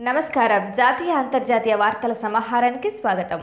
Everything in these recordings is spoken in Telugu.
నమస్కారం జాతీయ అంతర్జాతీయ వార్తల సమాహారానికి స్వాగతం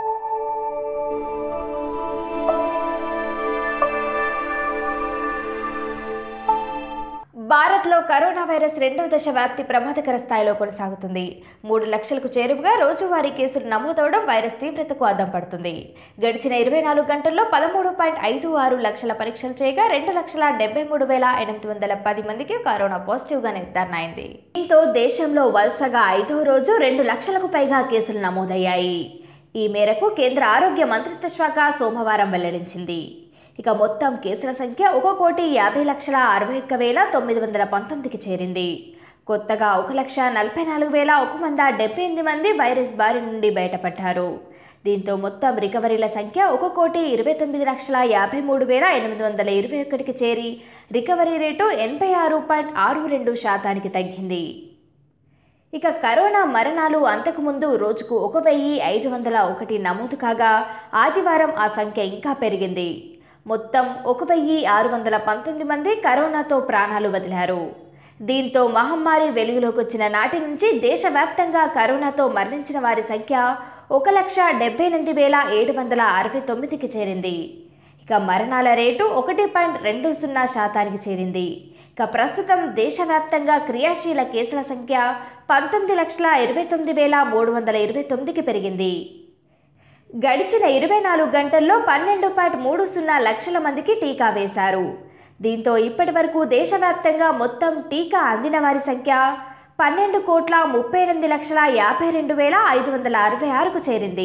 భారత్లో కరోనా వైరస్ రెండవ దశ వ్యాప్తి ప్రమాదకర స్థాయిలో కొనసాగుతుంది మూడు లక్షలకు చేరువగా రోజువారీ కేసులు నమోదవడం వైరస్ తీవ్రతకు అద్దం పడుతుంది గడిచిన ఇరవై నాలుగు గంటల్లో పదమూడు పాయింట్ ఐదు ఆరు లక్షల పరీక్షలు చేయగా రెండు లక్షల డెబ్బై మూడు వేల ఎనిమిది వందల పది మందికి కరోనా పాజిటివ్గా నిర్ధారణ దీంతో దేశంలో వరుసగా ఐదో రోజు రెండు లక్షలకు పైగా కేసులు నమోదయ్యాయి ఈ మేరకు కేంద్ర ఆరోగ్య మంత్రిత్వ శాఖ సోమవారం వెల్లడించింది ఇక మొత్తం కేసుల సంఖ్య ఒక కోటి యాభై లక్షల అరవై ఒక్క వేల తొమ్మిది వందల పంతొమ్మిదికి చేరింది కొత్తగా ఒక లక్ష నలభై నాలుగు వేల ఒక వంద డెబ్బై ఎనిమిది మంది వైరస్ బారి నుండి బయటపడ్డారు దీంతో మొత్తం రికవరీల సంఖ్య ఒక కోటి ఇరవై తొమ్మిది లక్షల యాభై మూడు వేల ఎనిమిది వందల ఇరవై ఒకటికి చేరి రికవరీ రేటు ఎనభై ఆరు పాయింట్ ఆరు రెండు శాతానికి తగ్గింది ఇక కరోనా మరణాలు అంతకుముందు రోజుకు ఒక వెయ్యి ఐదు వందల ఒకటి నమోదు కాగా ఆదివారం ఆ సంఖ్య ఇంకా పెరిగింది మొత్తం ఒక వెయ్యి ఆరు వందల పంతొమ్మిది మంది కరోనాతో ప్రాణాలు వదిలారు దీంతో మహమ్మారి వెలుగులోకి వచ్చిన నాటి నుంచి దేశవ్యాప్తంగా కరోనాతో మరణించిన వారి సంఖ్య ఒక లక్ష డెబ్బై ఎనిమిది వేల ఏడు వందల అరవై తొమ్మిదికి చేరింది ఇక మరణాల రేటు ఒకటి పాయింట్ రెండు సున్నా శాతానికి చేరింది ఇక ప్రస్తుతం దేశవ్యాప్తంగా క్రియాశీల కేసుల సంఖ్య పంతొమ్మిది లక్షల ఇరవై తొమ్మిది వేల మూడు వందల ఇరవై తొమ్మిదికి పెరిగింది గడిచిన ఇరవై నాలుగు గంటల్లో పన్నెండు పాయింట్ మూడు సున్నా లక్షల మందికి టీకా వేశారు దీంతో ఇప్పటి వరకు దేశవ్యాప్తంగా మొత్తం టీకా అందిన వారి సంఖ్య పన్నెండు కోట్ల ముప్పై ఎనిమిది లక్షల యాభై రెండు వేల ఐదు వందల అరవై ఆరుకు చేరింది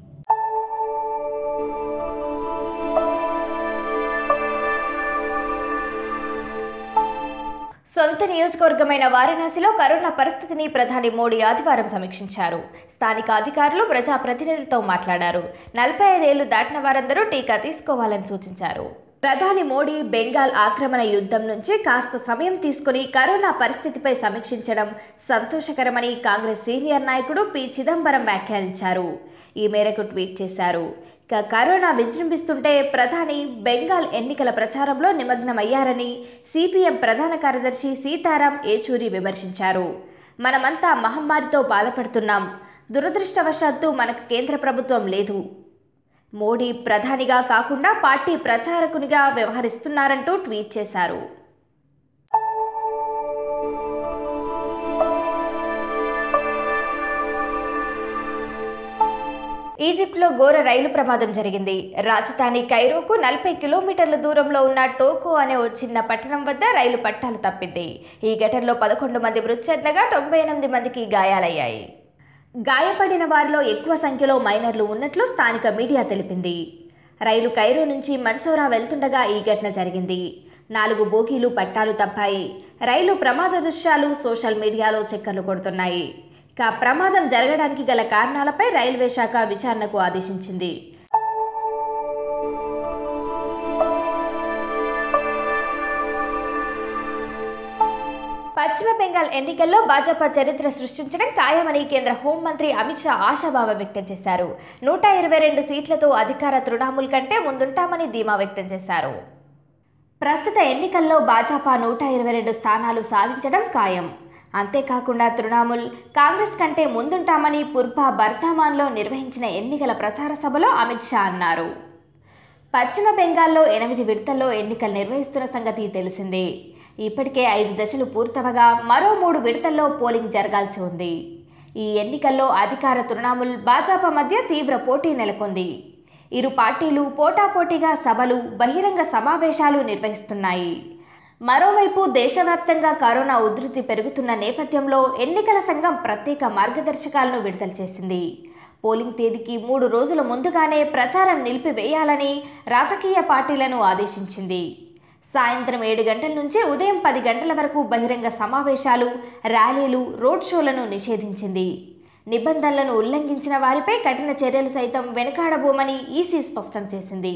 సొంత నియోజకవర్గమైన వారణాసిలో కరోనా పరిస్థితిని ప్రధాని మోడీ ఆదివారం సమీక్షించారు స్థానిక అధికారులు ప్రజాప్రతినిధులతో మాట్లాడారు నలభై ఐదేళ్లు దాటిన వారందరూ టీకా తీసుకోవాలని సూచించారు ప్రధాని మోడీ బెంగాల్ ఆక్రమణ యుద్ధం నుంచి కాస్త సమయం తీసుకుని కరోనా పరిస్థితిపై సమీక్షించడం సంతోషకరమని కాంగ్రెస్ సీనియర్ నాయకుడు పి చిదంబరం వ్యాఖ్యానించారు ఈ మేరకు ట్వీట్ చేశారు ఇక కరోనా విజృంభిస్తుంటే ప్రధాని బెంగాల్ ఎన్నికల ప్రచారంలో నిమగ్నమయ్యారని సిపిఎం ప్రధాన కార్యదర్శి సీతారాం ఏచూరి విమర్శించారు మనమంతా మహమ్మారితో బాధపడుతున్నాం దురదృష్టవశాత్తు మనకు కేంద్ర ప్రభుత్వం లేదు మోడీ ప్రధానిగా కాకుండా పార్టీ ప్రచారకునిగా వ్యవహరిస్తున్నారంటూ ట్వీట్ చేశారు ఈజిప్ట్లో ఘోర రైలు ప్రమాదం జరిగింది రాజధాని కైరోకు నలభై కిలోమీటర్ల దూరంలో ఉన్న టోకో అనే ఓ చిన్న పట్టణం వద్ద రైలు పట్టాలు తప్పింది ఈ ఘటనలో పదకొండు మంది మృతి చెందగా తొంభై ఎనిమిది మందికి గాయాలయ్యాయి గాయపడిన వారిలో ఎక్కువ సంఖ్యలో మైనర్లు ఉన్నట్లు స్థానిక మీడియా తెలిపింది రైలు కైరో నుంచి మన్సోరా వెళ్తుండగా ఈ ఘటన జరిగింది నాలుగు బోగీలు పట్టాలు తప్పాయి రైలు ప్రమాద దృశ్యాలు సోషల్ మీడియాలో చక్కర్లు కొడుతున్నాయి ఇక ప్రమాదం జరగడానికి గల కారణాలపై రైల్వే శాఖ విచారణకు ఆదేశించింది పశ్చిమ బెంగాల్ ఎన్నికల్లో భాజపా చరిత్ర సృష్టించడం ఖాయమని కేంద్ర హోంమంత్రి అమిత్ షా ఆశాభావం వ్యక్తం చేశారు నూట ఇరవై రెండు సీట్లతో అధికార తృణమూల్ కంటే ముందుంటామని ధీమా వ్యక్తం చేశారు ప్రస్తుత ఎన్నికల్లో భాజపా నూట ఇరవై రెండు స్థానాలు సాధించడం ఖాయం అంతేకాకుండా తృణమూల్ కాంగ్రెస్ కంటే ముందుంటామని పుర్భా బర్ధామాన్లో నిర్వహించిన ఎన్నికల ప్రచార సభలో అమిత్ షా అన్నారు పశ్చిమ బెంగాల్లో ఎనిమిది విడతల్లో ఎన్నికలు నిర్వహిస్తున్న సంగతి తెలిసిందే ఇప్పటికే ఐదు దశలు పూర్తవగా మరో మూడు విడతల్లో పోలింగ్ జరగాల్సి ఉంది ఈ ఎన్నికల్లో అధికార తృణమూల్ భాజపా మధ్య తీవ్ర పోటీ నెలకొంది ఇరు పార్టీలు పోటాపోటీగా సభలు బహిరంగ సమావేశాలు నిర్వహిస్తున్నాయి మరోవైపు దేశవ్యాప్తంగా కరోనా ఉధృతి పెరుగుతున్న నేపథ్యంలో ఎన్నికల సంఘం ప్రత్యేక మార్గదర్శకాలను విడుదల చేసింది పోలింగ్ తేదీకి మూడు రోజుల ముందుగానే ప్రచారం నిలిపివేయాలని రాజకీయ పార్టీలను ఆదేశించింది సాయంత్రం ఏడు గంటల నుంచి ఉదయం పది గంటల వరకు బహిరంగ సమావేశాలు ర్యాలీలు రోడ్ షోలను నిషేధించింది నిబంధనలను ఉల్లంఘించిన వారిపై కఠిన చర్యలు సైతం వెనుకాడబోమని ఈసీ స్పష్టం చేసింది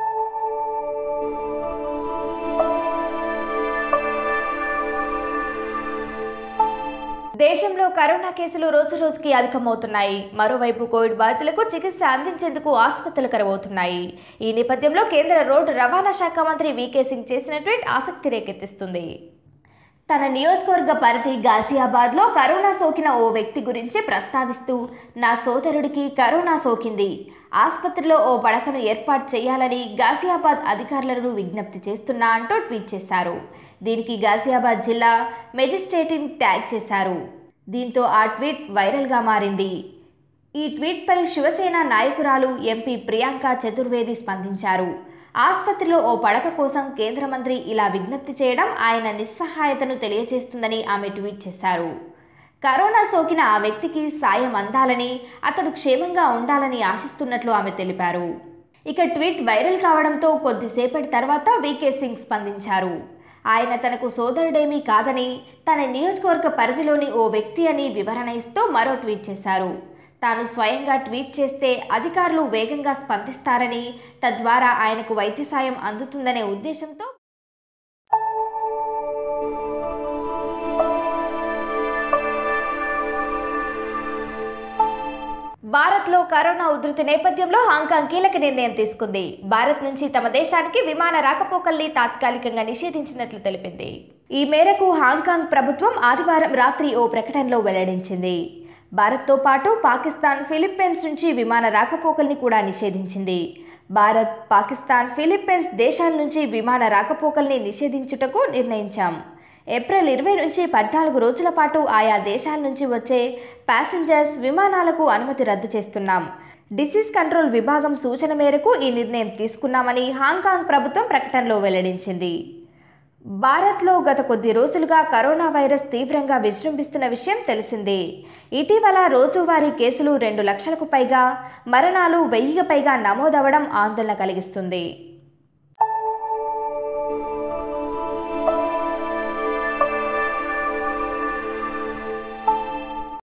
దేశంలో కరోనా కేసులు రోజు రోజుకి అధికమవుతున్నాయి మరోవైపు కోవిడ్ బాధితులకు చికిత్స అందించేందుకు ఆసుపత్రులు కరువవుతున్నాయి ఈ నేపథ్యంలో కేంద్ర రోడ్డు రవాణా శాఖ మంత్రి వీకే సింగ్ చేసిన ట్వీట్ ఆసక్తి రేకెత్తిస్తుంది తన నియోజకవర్గ పరిధి గాజియాబాద్లో కరోనా సోకిన ఓ వ్యక్తి గురించి ప్రస్తావిస్తూ నా సోదరుడికి కరోనా సోకింది ఆసుపత్రిలో ఓ పడకను ఏర్పాటు చేయాలని గాజియాబాద్ అధికారులను విజ్ఞప్తి చేస్తున్నా అంటూ ట్వీట్ చేశారు దీనికి గాజియాబాద్ జిల్లా మెజిస్ట్రేటింగ్ ట్యాగ్ చేశారు దీంతో ఆ ట్వీట్ వైరల్గా మారింది ఈ ట్వీట్పై శివసేన నాయకురాలు ఎంపీ ప్రియాంక చతుర్వేది స్పందించారు ఆసుపత్రిలో ఓ పడక కోసం కేంద్ర మంత్రి ఇలా విజ్ఞప్తి చేయడం ఆయన నిస్సహాయతను తెలియజేస్తుందని ఆమె ట్వీట్ చేశారు కరోనా సోకిన ఆ వ్యక్తికి సాయం అందాలని అతడు క్షేమంగా ఉండాలని ఆశిస్తున్నట్లు ఆమె తెలిపారు ఇక ట్వీట్ వైరల్ కావడంతో కొద్దిసేపటి తర్వాత వీకే సింగ్ స్పందించారు ఆయన తనకు సోదరుడేమీ కాదని తన నియోజకవర్గ పరిధిలోని ఓ వ్యక్తి అని వివరణ ఇస్తూ మరో ట్వీట్ చేశారు తాను స్వయంగా ట్వీట్ చేస్తే అధికారులు వేగంగా స్పందిస్తారని తద్వారా ఆయనకు వైద్య సాయం అందుతుందనే ఉద్దేశంతో భారత్లో కరోనా ఉధృతి నేపథ్యంలో హాంకాంగ్ కీలక నిర్ణయం తీసుకుంది భారత్ నుంచి తమ దేశానికి విమాన రాకపోకల్ని తాత్కాలికంగా నిషేధించినట్లు తెలిపింది ఈ మేరకు హాంకాంగ్ ప్రభుత్వం ఆదివారం రాత్రి ఓ ప్రకటనలో వెల్లడించింది భారత్తో పాటు పాకిస్తాన్ ఫిలిప్పీన్స్ నుంచి విమాన రాకపోకల్ని కూడా నిషేధించింది భారత్ పాకిస్తాన్ ఫిలిప్పీన్స్ దేశాల నుంచి విమాన రాకపోకల్ని నిషేధించుటకు నిర్ణయించాం ఏప్రిల్ ఇరవై నుంచి పద్నాలుగు రోజుల పాటు ఆయా దేశాల నుంచి వచ్చే ప్యాసింజర్స్ విమానాలకు అనుమతి రద్దు చేస్తున్నాం డిసీజ్ కంట్రోల్ విభాగం సూచన మేరకు ఈ నిర్ణయం తీసుకున్నామని హాంకాంగ్ ప్రభుత్వం ప్రకటనలో వెల్లడించింది భారత్లో గత కొద్ది రోజులుగా కరోనా వైరస్ తీవ్రంగా విజృంభిస్తున్న విషయం తెలిసిందే ఇటీవల రోజువారీ కేసులు రెండు లక్షలకు పైగా మరణాలు వెయ్యికి పైగా నమోదవడం ఆందోళన కలిగిస్తుంది